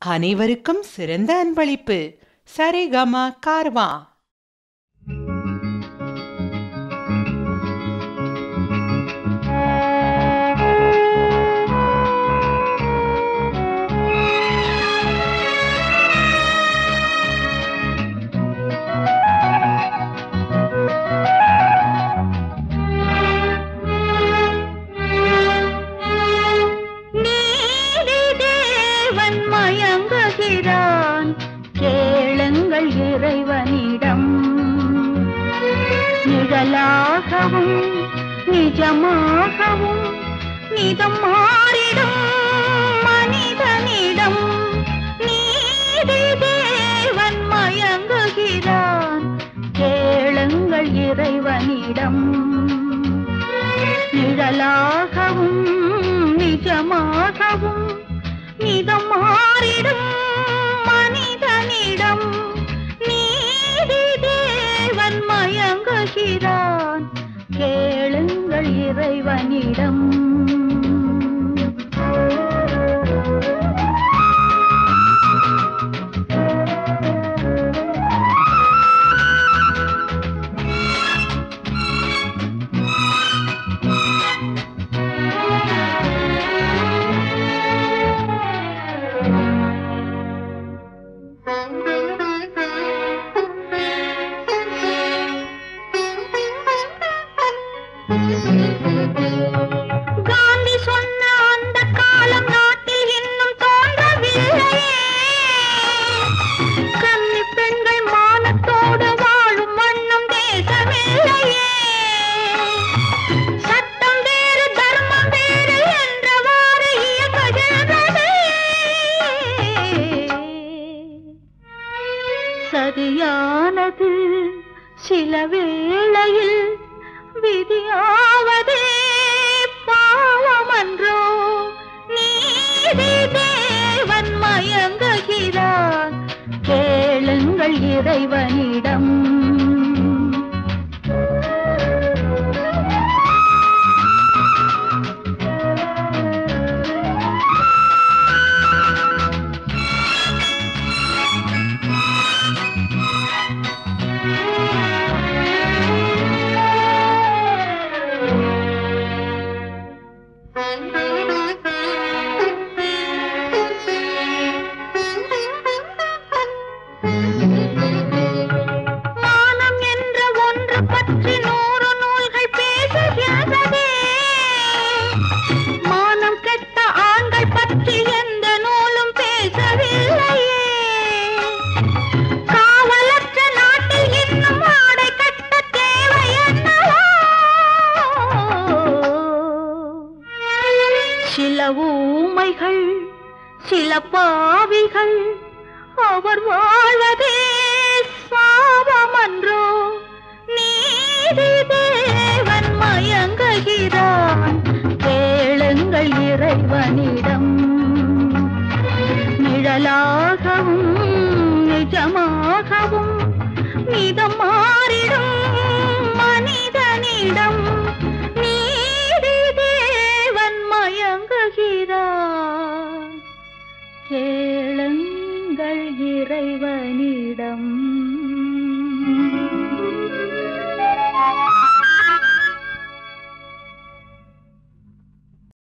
அனைவருக்கும் சிறந்த அன்பளிப்பு சரிகம கார்வா நீதி தேவன் மயங்குகிறான் கேளுங்கள் இறைவனிடம் நிழலாகவும் நிஜமாகவும் நிதம் மாறிடும் மனிதனிடம் நீதி தேவன் மயங்குகிறான் கேளுங்கள் இறைவனிடம் நிழலாகவும் நிஜமாகவும் நிதம் மாறிடும் மனிதனிடம் நீதி தேவன் மயங்குகிறான் கேளுங்கள் இறைவனிடம் காந்தி சொன்ன அந்த காலம் நாட்டில் இன்னும் தோன்றவில்லையே கன்னி பெண்கள் மானத்தோடு வாழும் வண்ணம் தேசமில்லையே சட்டம் வேறு தர்மம் வேறு என்றவாறு இயங்குகிறது சரியானது சில வேளையில் விதியாவதே பாவமன்றோ நீதி தேவன் மயங்குகிறான் கேளுங்கள் இறைவனிடம் மானம் என்ற ஒன்று பற்றி நூறு நூல்கள் பேசுகிறதே மானம் கெட்ட ஆண்கள் பற்றி எந்த நூலும் பேசவில்லையே காவலற்ற நாட்டில் இன்னும் ஆடை கட்ட தேவை என்னவோ சில ஊமைகள் சில பாவிகள் அவர் வாழ்வதே சாபமன்றோ நீதி தேவன் மயங்குகிறான் கேளுங்கள் இறைவனிடம் நிழலாகவும் நிஜமாகவும் நிதம் மாறிடும் மனிதனிடம் நீதி தேவன் மயங்குகிறான் கேளுங்கள் இறைவனிடம்